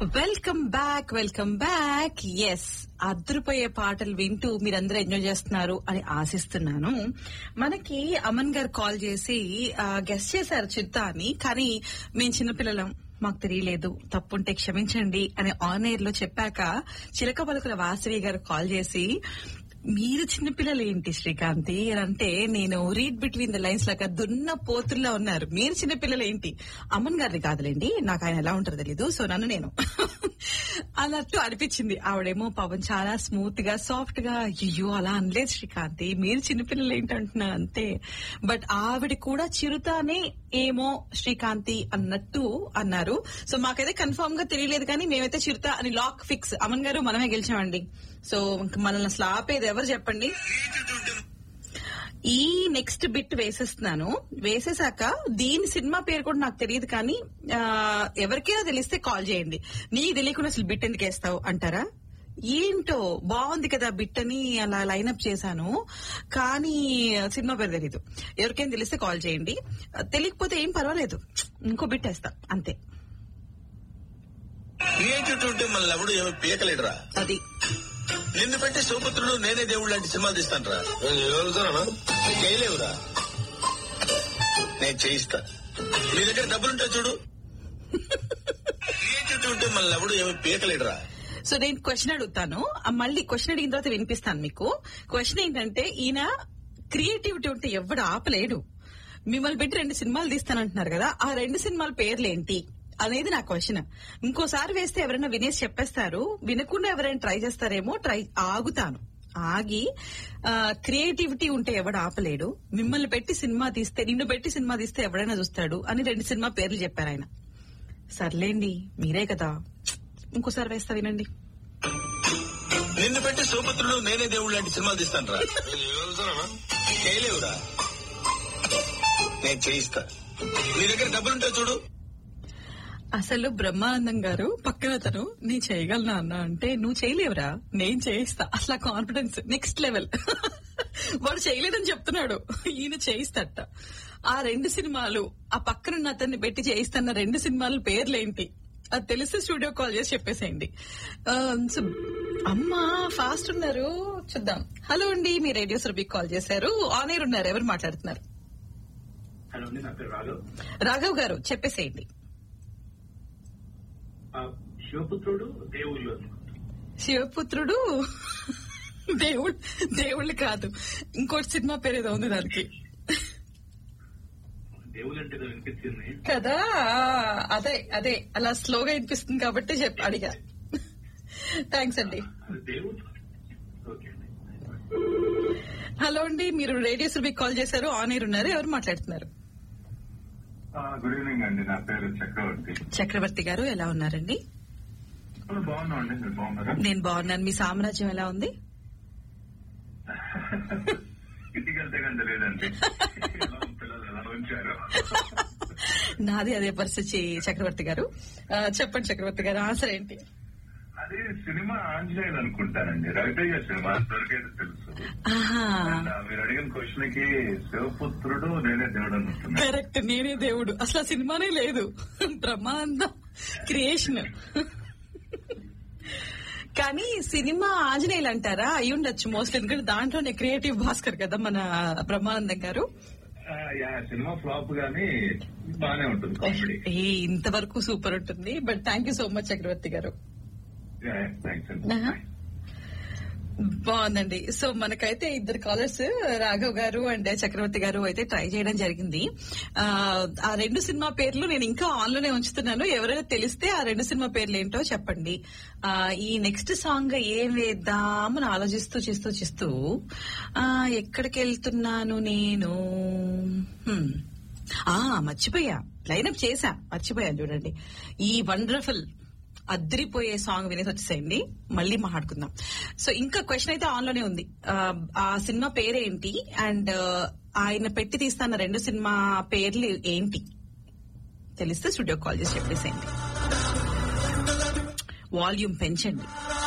Welcome back welcome back yes అద్దరిపోయే పాటలు వింటూ మీరందరూ ఎంజాయ్ చేస్తున్నారు అని ఆశిస్తున్నాను మనకి అమన్ గారు కాల్ చేసి గెస్ట్ చేశారు చిత్త అని కానీ మేము చిన్నపిల్లలం మాకు తెలియలేదు తప్పుంటే క్షమించండి అని ఆన్ ఎయిర్ లో చెప్పాక చిలక పలుకుల వాసవి గారు కాల్ చేసి మీరు చిన్నపిల్లలు ఏంటి శ్రీకాంతి అని అంటే నేను రీడ్ బిట్వీన్ ద లైన్స్ లాగా దున్న పోతుల్లో ఉన్నారు మీరు చిన్నపిల్లలు ఏంటి అమ్మన్ గారిది కాదులేండి నాకు ఆయన ఎలా ఉంటారో తెలీదు సో నన్ను నేను అన్నట్టు అనిపించింది ఆవిడేమో పవన్ చాలా స్మూత్ గా సాఫ్ట్ గా అయ్యో అలా అనలేదు శ్రీకాంతి మీరు చిన్నపిల్లలు ఏంటి అంటున్నారు అంతే బట్ ఆవిడ కూడా చిరుతానే ఏమో శ్రీకాంతి అన్నట్టు అన్నారు సో మాకైతే కన్ఫర్మ్ గా తెలియలేదు కానీ మేమైతే చిరుత అని లాక్ ఫిక్స్ అమన్ గారు మనమే గెలిచామండి సో ఇంక మనల్ని అసలు ఆపేది ఎవరు చెప్పండి ఈ నెక్స్ట్ బిట్ వేసేస్తున్నాను వేసేసాక దీని సినిమా పేరు కూడా నాకు తెలియదు కానీ ఆ, ఎవరికైనా తెలిస్తే కాల్ చేయండి నీకు తెలియకుండా అసలు బిట్ ఎందుకు వేస్తావు అంటారా ఏంటో బాగుంది కదా బిట్ అని అలా లైన్అప్ చేశాను కానీ సినిమా పేరు తెలీదు ఎవరికైనా తెలిస్తే కాల్ చేయండి తెలియకపోతే ఏం పర్వాలేదు ఇంకో బిట్ వేస్తా అంతే క్రియేటివిటీ ఉంటే మనల్ని ఎవడు ఏమి పీకలేడురా అది నిన్ను పెట్టి సౌపుత్రుడు నేనే దేవుడు లాంటి సినిమాలు తీస్తానురా చేయలేవురా నేను చేయిస్తా నీ దగ్గర డబ్బులుంటే చూడు క్రియేటివిటీ ఉంటే మనల్ని ఎవడు ఏమి పీకలేడురా సో నేను క్వశ్చన్ అడుగుతాను ఆ మళ్ళీ క్వశ్చన్ అడిగిన తర్వాత వినిపిస్తాను మీకు క్వశ్చన్ ఏంటంటే ఈయన క్రియేటివిటీ ఉంటే ఎవడు ఆపలేడు మిమ్మల్ని పెట్టి రెండు సినిమాలు తీస్తానంటున్నారు కదా ఆ రెండు సినిమాల పేర్లు ఏంటి అనేది నా క్వశ్చన్ ఇంకోసారి వేస్తే ఎవరైనా వినేసి చెప్పేస్తారు వినకుండా ఎవరైనా ట్రై చేస్తారేమో ట్రై ఆగుతాను ఆగి క్రియేటివిటీ ఉంటే ఎవడు ఆపలేడు మిమ్మల్ని పెట్టి సినిమా తీస్తే నిన్ను పెట్టి సినిమా తీస్తే ఎవడైనా చూస్తాడు అని రెండు సినిమా పేర్లు చెప్పారు ఆయన సర్లేండి మీరే కదా ఇంకోసారి వేస్తా వినండి నిన్ను పెట్టి సౌపుత్రుడు నేనే దేవుడు లాంటి సినిమాలు తీస్తానురా చేయలేవురా నేను చేయిస్తా నీ దగ్గర డబ్బులుంటే చూడు అసలు బ్రహ్మానందం గారు పక్కన అతను నేను చేయగలనా అన్న అంటే నువ్వు చేయలేవురా నేను చేయిస్తా అసలు కాన్ఫిడెన్స్ నెక్స్ట్ లెవెల్ వాడు చేయలేదని చెప్తున్నాడు ఈయన చేయిస్తట ఆ రెండు సినిమాలు ఆ పక్కనున్న అతన్ని పెట్టి చేయిస్తున్న రెండు సినిమాల పేర్లేంటి అది తెలిస్తే స్టూడియో కాల్ చేసి చెప్పేసేయండి ఆ, సో, అమ్మా ఫాస్ట్ ఉన్నారు చూద్దాం హలో అండి మీ రేడియో సురభికి కాల్ చేశారు ఆన్ ఎయిర్ ఉన్నారు ఎవరు మాట్లాడుతున్నారు హలో అండి నా పేరు రాఘవ్ రాఘవ్ గారు చెప్పేసేయండి ఆ, శివపుత్రుడు దేవుళ్ళు శివపుత్రుడు దేవుడు దేవుళ్ళు కాదు ఇంకోటి సినిమా పేరు ఏదో ఉంది దానికి దేవుళ్ళు అంటే ఏదో వినిపించింది కదా అదే అదే అలా స్లోగా వినిపిస్తుంది కాబట్టి చెప్ అడిగా థ్యాంక్స్ అండి అది దేవుడు ఓకే అండి హలో అండి మీరు రేడియో సురభికి కాల్ చేశారు ఆన్ ఎయిర్ ఉన్నారు ఎవరు మాట్లాడుతున్నారు గుడ్ ఈవినింగ్ అండి నా పేరు చక్రవర్తి చక్రవర్తి గారు ఎలా ఉన్నారండి ఇప్పుడు బాగున్నాం అండి మీరు బాగున్నారా నేను బాగున్నాను మీ సామ్రాజ్యం ఎలా ఉంది ఇంటికి వెళ్తే కానీ తెలియదండి ఎలా పిల్లలు ఎలా ఉంచారు నాది అదే పరిస్థితి చక్రవర్తి గారు ఆ, చెప్పండి చక్రవర్తి గారు ఆన్సర్ ఏంటి అది సినిమా ఆంజనేయులు అనుకుంటానండి రవితేజ సినిమా దొరికేది తెలుసు ఆహా And, ఆ, మీరు అడిగిన క్వశ్చన్ కి శివపుత్రుడు నేనే దేవుడు అనుకుంటున్నాను కరెక్ట్ నేనే దేవుడు అసలు ఆ సినిమానే లేదు బ్రహ్మానందం క్రియేషన్ కానీ సినిమా ఆంజనేయులు అంటారా అయి ఉండొచ్చు మోస్ట్లీ ఎందుకంటే దాంట్లోనే క్రియేటివ్ భాస్కర్ కదా మన బ్రహ్మానందం గారు ఆ, యా, సినిమా ఫ్లాప్ గానీ బానే ఉంటుంది కామెడీ ఏ ఇంతవరకు సూపర్ ఉంటుంది but thank you so much Chakravarthi garu thanks ఆహా. అండి బాగుందండి సో మనకైతే ఇద్దరు కాలర్స్ రాఘవ్ గారు అండ్ చక్రవర్తి గారు అయితే ట్రై చేయడం జరిగింది ఆ, ఆ రెండు సినిమా పేర్లు నేను ఇంకా ఆన్ లోనే ఉంచుతున్నాను ఎవరైనా తెలిస్తే ఆ రెండు సినిమా పేర్లు ఏంటో చెప్పండి ఆ, ఈ నెక్స్ట్ సాంగ్ ఏం వేద్దామని ఆలోచిస్తూ చేస్తూ చేస్తూ ఆ, ఎక్కడికి వెళ్తున్నాను నేను హ్మ్. ఆ మర్చిపోయా లైనప్ చేశా మర్చిపోయాను చూడండి ఈ వండర్ఫుల్ అద్దరిపోయే సాంగ్ వినేసి వచ్చేసేయండి మళ్ళీ మాట్లాడుకుందాం సో ఇంకా క్వశ్చన్ అయితే ఆన్ లోనే ఉంది ఆ, ఆ సినిమా పేరేంటి అండ్ ఆయన పెట్టి తీస్తున్న రెండు సినిమా పేర్లు ఏంటి తెలిస్తే స్టూడియో కాల్ చేసి చెప్పేసేయండి వాల్యూమ్ పెంచండి